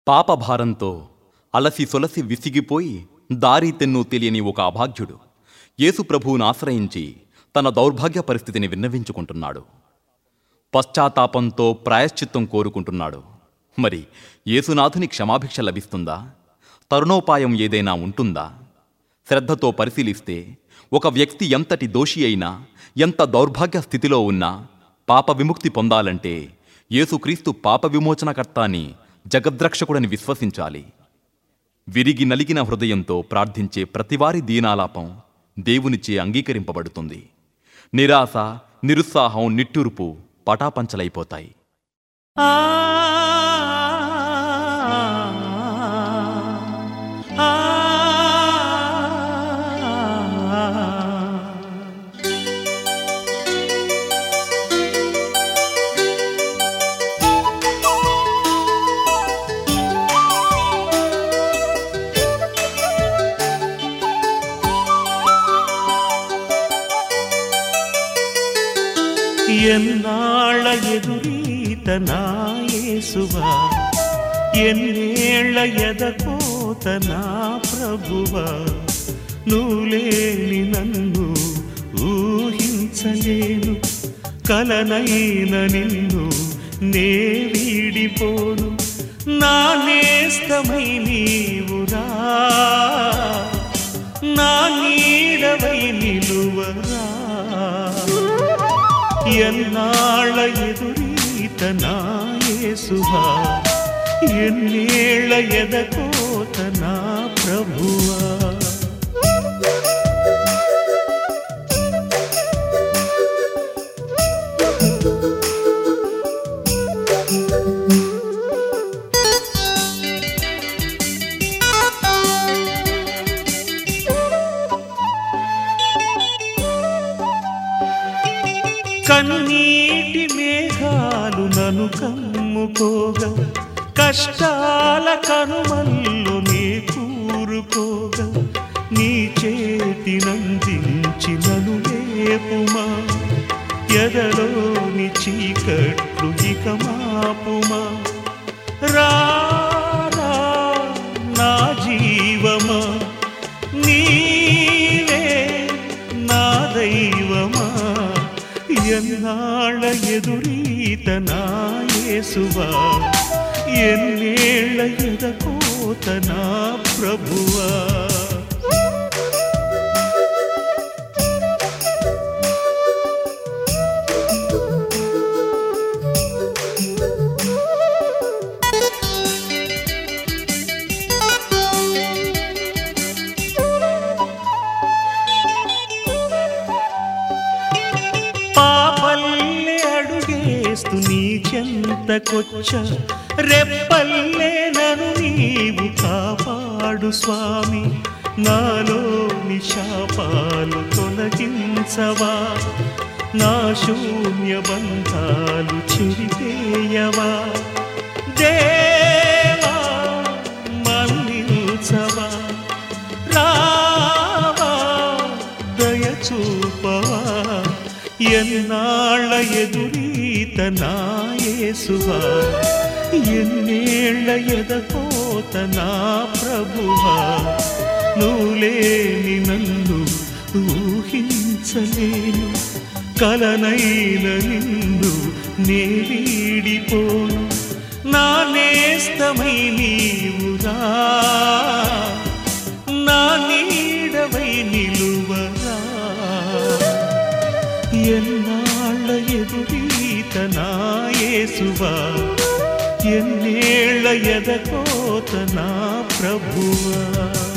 పాపభారంతో అలసి సొలసి విసిగిపోయి దారి తెన్ను తెలియని ఒక అభాగ్యుడు యేసు ప్రభువును ఆశ్రయించి తన దౌర్భాగ్య పరిస్థితిని విన్నవించుకుంటున్నాడు పశ్చాత్తాపంతో ప్రాయశ్చిత్తం కోరుకుంటున్నాడు మరి యేసునాథుని క్షమాభిక్ష లభిస్తుందా తరుణోపాయం ఏదైనా ఉంటుందా శ్రద్ధతో పరిశీలిస్తే ఒక వ్యక్తి ఎంతటి దోషి అయినా ఎంత దౌర్భాగ్య స్థితిలో ఉన్నా పాప విముక్తి పొందాలంటే యేసుక్రీస్తు పాప విమోచనకర్త అని జగద్రక్షకుడని విశ్వసించాలి విరిగి నలిగిన హృదయంతో ప్రార్థించే ప్రతివారి దీనాలాపం దేవునిచే అంగీకరింపబడుతుంది నిరాశ నిరుత్సాహం నిట్టూర్పు పటాపంచలైపోతాయి ఆ ఆ ఎన్నాళ్ళ ఎదురీత నా యేసువా ఎన్నేళ్ల ఎదకోత నా ప్రభువా నువ్వు లేని నన్ను ఊహించలేను కలనైన నిన్ను నే వీడిపోను నా నేస్తమై నీవురా నా నీడవై నిలువరా ఎన్నాళ్ళ ఎదురీత నా యేసువా ఎన్నేళ్ళ ఎదకోత నా ప్రభువా కన్నీటి మేఘాలు నను కమ్ముకోగా కష్టాల కనుమల్లు నీ కూరుకోగా నీ చేతి నందించి నను లేపుమా ఎదలోని చీకట్లు ఇక మాపుమా రారా నా జీవమా నీవే నా దైవమా ఎన్నాళ్ళ ఎదురీత నా యేసువా ఎన్నేళ్ళ ఎదకోత నా ప్రభువా పాపల్లే అడుగేస్తూ నీ చెంతకొచ్చ రెప్పల్లే నన్ను నీవు కాపాడు స్వామి నాలోని శాపాలు తొలగించవా నా శూన్య బంధాలు చెరిపేయవా దేవా మన్నించవా రావా దయచూపవా ఎన్నాళ్ళ ఎదురీత నా యేసువా ఎన్నేళ్ళ ఎదకోత నా ప్రభువా నువ్వు లేని నన్ను ఊహించలేను కలనైన నిన్ను నే వీడిపోను నా నేస్తమై నీవురా నా నీడవై నిలువరా ఎన్నాళ్ళ ఎదురీత నా యేసువా ఎన్నేళ్ళ ఎదకోత నా ప్రభువా